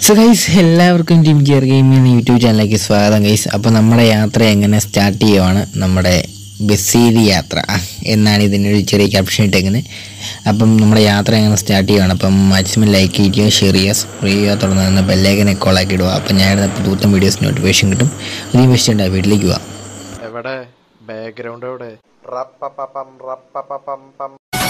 So guys എല്ലാവർക്കും ജിം ജിയർ ഗെയിമിംഗ് എന്ന യൂട്യൂബ് ചാനലിലേക്ക് സ്വാഗതം ഗൈസ് അപ്പോൾ നമ്മുടെ യാത്ര എങ്ങനെ സ്റ്റാർട്ട് ചെയ്യുവാണ് നമ്മുടെ ബസ്സിരി യാത്ര എന്നാണ് ഇതിൻ്റെ ഒരു ചെറിയ ക്യാപ്ഷൻ ഇട്ടേക്കുന്നത് അപ്പം നമ്മുടെ യാത്ര എങ്ങനെ സ്റ്റാർട്ട് ചെയ്യുവാണ് അപ്പം മാക്സിമം ലൈക്ക് ചെയ്യുക ഷെയർ ചെയ്യുക സബ്സ്ക്രൈബ് ചെയ്യുക തുടർന്ന് ബെല്ലേക്കനെ കോളാക്കി ഇടുക അപ്പം ഞാൻ ഇടുന്ന പുതുത്തം വീഡിയോസ് നോട്ടിഫിക്കേഷൻ കിട്ടും അധികം വെച്ചിട്ടുണ്ട് വീട്ടിലേക്ക് പോവാം എവിടെ ബാക്ക്ഗ്രൗണ്ട് എവിടെ റപ്പപ്പപ്പം റപ്പപ്പപ്പം പം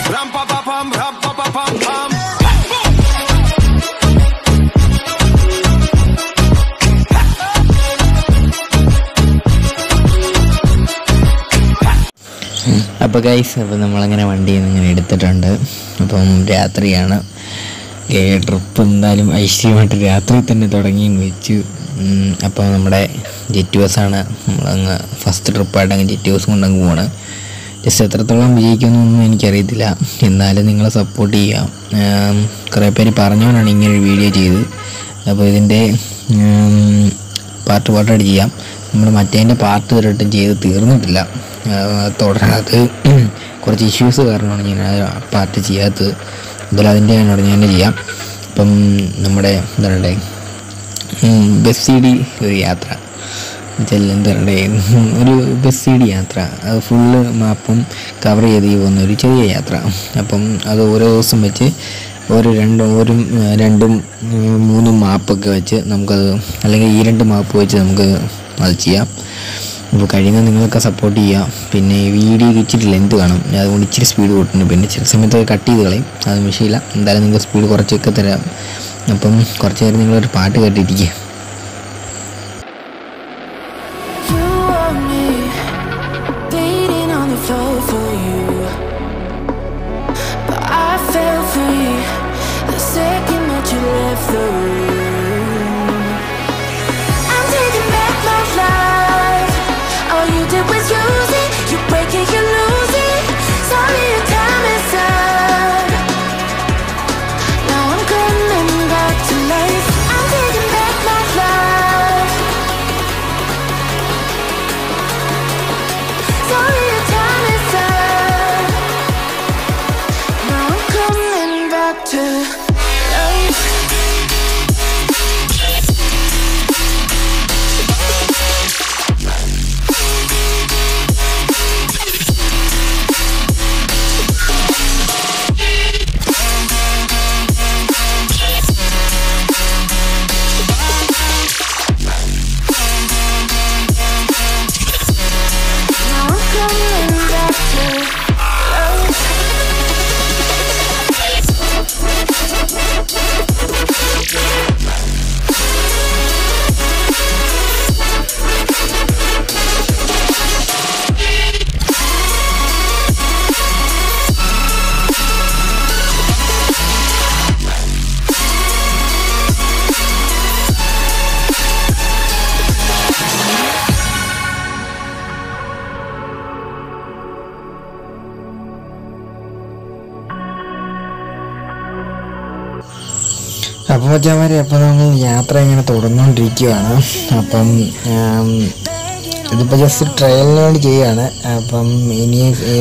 അപ്പോൾ ഗൈസ് അപ്പോൾ നമ്മളങ്ങനെ വണ്ടിയിൽ നിന്ന് ഇങ്ങനെ എടുത്തിട്ടുണ്ട് അപ്പം രാത്രിയാണ് ട്രിപ്പ് എന്തായാലും ഐശ്വര്യമായിട്ട് രാത്രി തന്നെ തുടങ്ങി വെച്ചു ഉം, അപ്പോൾ നമ്മുടെ ജെറ്റ് ബസ്സാണ് നമ്മളങ്ങ് ഫസ്റ്റ് ട്രിപ്പായിട്ട് അങ്ങ് ജെറ്റ് ബസ് കൊണ്ടങ്ങ് പോവാണ് ജസ്റ്റ് എത്രത്തോളം വിജയിക്കുമെന്നൊന്നും എനിക്കറിയത്തില്ല എന്നാലും നിങ്ങളെ സപ്പോർട്ട് ചെയ്യാം ഉം, കുറേ പേര് പറഞ്ഞുകൊണ്ടാണ് ഇങ്ങനെ ഒരു വീഡിയോ ചെയ്തത് അപ്പോൾ ഇതിൻ്റെ പാർട്ട് പാർട്ടായിട്ട് ചെയ്യാം നമ്മൾ മറ്റേതിൻ്റെ പാർട്ട് ഇതുവരെയായിട്ടും ചെയ്ത് തീർന്നിട്ടില്ല തുടരാത് കുറച്ച് ഇഷ്യൂസ് കാരണമാണ് ഞാൻ ആ പാർട്ട് ചെയ്യാത്തത് എന്തായാലും അതിൻ്റെ ഞാൻ ഉടനെ തന്നെ ചെയ്യാം അപ്പം നമ്മുടെ എന്താ പറയണ്ടേ ബസ് സി ഡി ഒരു യാത്ര എന്നുവെച്ചാൽ എന്താ പറയണ്ടേ ഒരു ബസ് സി ഡി യാത്ര അത് ഫുള്ള് മാപ്പും കവർ ചെയ്ത് പോകുന്ന ഒരു ചെറിയ യാത്ര അപ്പം അത് ഓരോ ദിവസം വെച്ച് ഒരു രണ്ട് ഒരു രണ്ടും ഉം, മൂന്നും മാപ്പൊക്കെ വെച്ച് നമുക്കത് അല്ലെങ്കിൽ ഈ രണ്ട് മാപ്പ് വെച്ച് നമുക്ക് അത് ചെയ്യാം അപ്പോൾ കഴിയുന്ന നിങ്ങളൊക്കെ സപ്പോർട്ട് ചെയ്യുക പിന്നെ വീഡിയോക്ക് ഇച്ചിരി ലെന്ത് കാണും ഞാൻ അതുകൊണ്ട് ഇച്ചിരി സ്പീഡ് കൂട്ടുന്നു പിന്നെ ചില സമയത്ത് കട്ട് ചെയ്ത് കളയും അത് വിഷയമില്ല എന്തായാലും നിങ്ങൾക്ക് സ്പീഡ് കുറച്ചൊക്കെ തരാം അപ്പം കുറച്ച് നേരം നിങ്ങളൊരു പാട്ട് കേട്ടിരിക്കുക You want me bleeding on the floor for you, but I fell free the second that you left the room. I'm taking back my life. All you did was use it. You break it, you lose it. Sorry, your time is up. Now I'm coming back to life. I'm taking back my life. Sorry, your time is up. Now I'm coming back to life. Now I'm coming back to life. അപ്പോൾ മച്ചാമാരെ അപ്പോൾ നമ്മൾ യാത്ര ഇങ്ങനെ തുടർന്നുകൊണ്ടിരിക്കുകയാണ് അപ്പം ആം, ഇതിപ്പോൾ just ട്രയലിന് വേണ്ടി ചെയ്യുകയാണ് അപ്പം ഇനി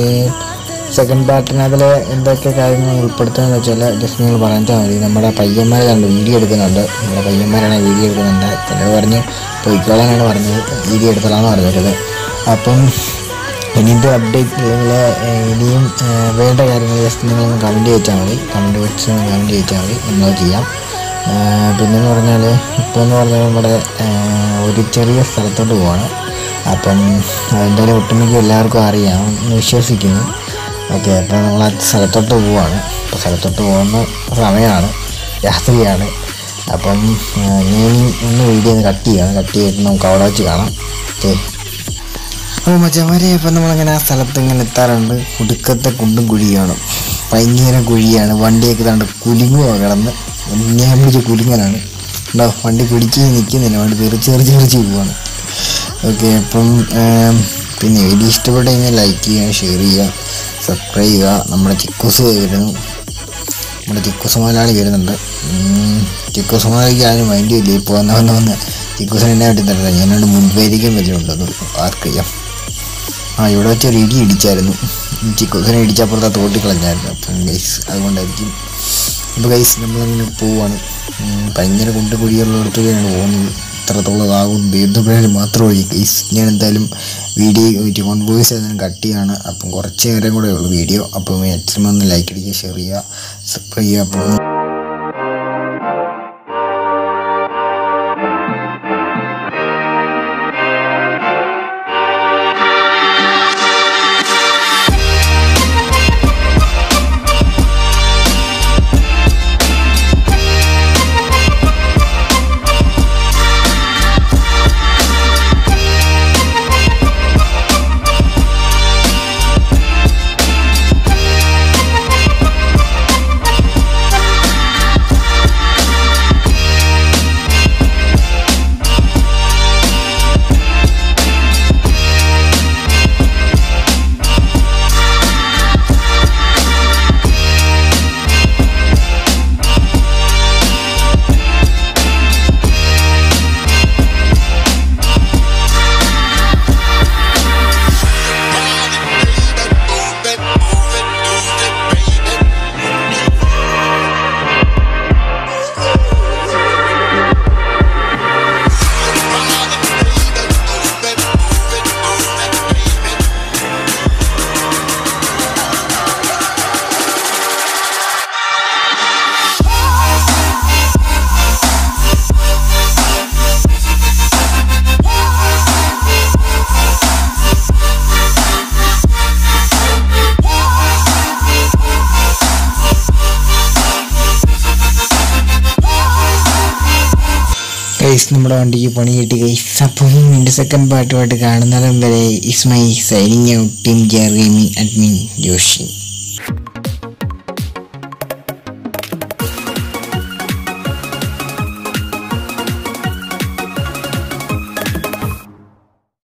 സെക്കൻഡ് പാർട്ടിനകത്തിൽ എന്തൊക്കെ കാര്യങ്ങൾ ഉൾപ്പെടുത്തുകയെന്ന് വെച്ചാൽ ജസ്റ്റ് നിങ്ങൾ പറഞ്ഞാൽ മതി നമ്മുടെ പയ്യന്മാർ കണ്ട് വീഡിയോ എടുക്കുന്നുണ്ട് നമ്മുടെ പയ്യന്മാരാണ് വീഡിയോ എടുക്കുന്നുണ്ട് ചിലർ പറഞ്ഞ് പൊയ്ക്കോളാനാണ് പറഞ്ഞത് വീഡിയോ എടുത്തോളാന്ന് പറഞ്ഞത് അപ്പം ഇനിയിപ്പോൾ അപ്ഡേറ്റ് അല്ലെങ്കിൽ ഇനിയും ആ, വേണ്ട കാര്യങ്ങൾ ജസ്റ്റ് നിങ്ങളൊന്ന് കമൻറ്റ് ചോദിച്ചാൽ മതി കമൻറ്റ് വെച്ച് കമൻറ്റ് ചോദിച്ചാൽ മതി നമ്മൾ ചെയ്യാം ആ, പിന്നെന്ന് പറഞ്ഞാൽ ഇപ്പോൾ എന്ന് പറഞ്ഞാൽ നമ്മുടെ ആ, ഒരു ചെറിയ സ്ഥലത്തോട്ട് പോവാണ് അപ്പം അതെന്തായാലും ഒട്ടുമിക്ക എല്ലാവർക്കും അറിയാം എന്ന് വിശ്വസിക്കുന്നു ഓക്കെ അപ്പോൾ നമ്മൾ ആ സ്ഥലത്തോട്ട് പോവാണ് അപ്പോൾ സ്ഥലത്തോട്ട് പോകുന്ന സമയമാണ് രാത്രിയാണ് അപ്പം ആ, ഞാൻ ഒന്ന് വീഡിയോ ഒന്ന് കട്ട് ചെയ്യാണ് കട്ട് ചെയ്തിട്ട് നമുക്ക് അവിടെ വെച്ച് കാണാം ഓക്കെ അപ്പോൾ മച്ചമാരെ അപ്പം നമ്മളങ്ങനെ ആ സ്ഥലത്ത് ഇങ്ങനെ എത്താറുണ്ട് കുടുക്കത്തെ കുണ്ടും കുഴിയാണ് ഭയങ്കര കുഴിയാണ് വണ്ടിയൊക്കെ തണ്ട് കുലുങ്ങുക കിടന്ന് ഞാൻ പിടിച്ച് കുലുങ്ങനാണ് ഉണ്ടോ വണ്ടി പിടിച്ച് നിൽക്കുന്നില്ല വണ്ടി തെറിച്ച് തെറിച്ച് തെറിച്ച് പോവാണ് ഓക്കെ അപ്പം ആം, പിന്നെ വീഡിയോ ഇഷ്ടപ്പെട്ടു കഴിഞ്ഞാൽ ലൈക്ക് ചെയ്യുക ഷെയർ ചെയ്യുക സബ്സ്ക്രൈബ് ചെയ്യുക നമ്മുടെ ചിക്കൂസ് വരുന്നു നമ്മുടെ ചിക്കൂസ് മുതലാളി വരുന്നുണ്ട് ഉം, ചിക്കൂസ് മുതലാളിക്ക് ആരും മൈൻഡ് ഇല്ല ഇപ്പോൾ വന്ന വന്ന് വന്ന് ചിക്കൂസിന് എന്നെ വേണ്ടി തരുന്നത് ഞാനോട് മുൻപേരിക്കും വല്ലതും അത് ആർക്ക് ചെയ്യാം ആ ഇവിടെ വെച്ച് ഒരു ഇടി ഇടിച്ചായിരുന്നു ചിക്കൂസിനെ ഇടിച്ചപ്പുറത്ത് തോട്ടി കളഞ്ഞായിരുന്നു അപ്പം ഗൈസ് അതുകൊണ്ടായിരിക്കും അപ്പോൾ ഗൈസ് നമ്മളിങ്ങനെ പോവാണ് ഉം, ഭയങ്കര കുണ്ട് കുഴിയുള്ളിടത്തൊക്കെയാണ് പോകുന്നത് ഇത്രത്തോളം ഇതാകും ദീർഘപ്രയാണം മാത്രമേ ഗൈസ് ഞാൻ എന്തായാലും വീഡിയോ വൺ വോയിസ് അതിന് കട്ട് ചെയ്യാണ് അപ്പം കുറച്ച് നേരം കൂടെ ഉള്ളൂ വീഡിയോ അപ്പം മാക്സിമം ഒന്ന് ലൈക്ക് അടിക്കുക ഷെയർ ചെയ്യുക സബ്സ്ക്രൈബ് ചെയ്യുക അപ്പം ഗൈസ് നമ്മുടെ വണ്ടിക്ക് പണി കിട്ടി ഗൈസ് അപ്പം എൻ്റെ സെക്കൻഡ് പാട്ടുമായിട്ട് കാണുന്നിടം വരെ is my signing out team ജെയർ ഗെയിമിംഗ് അഡ്മിൻ ജോഷി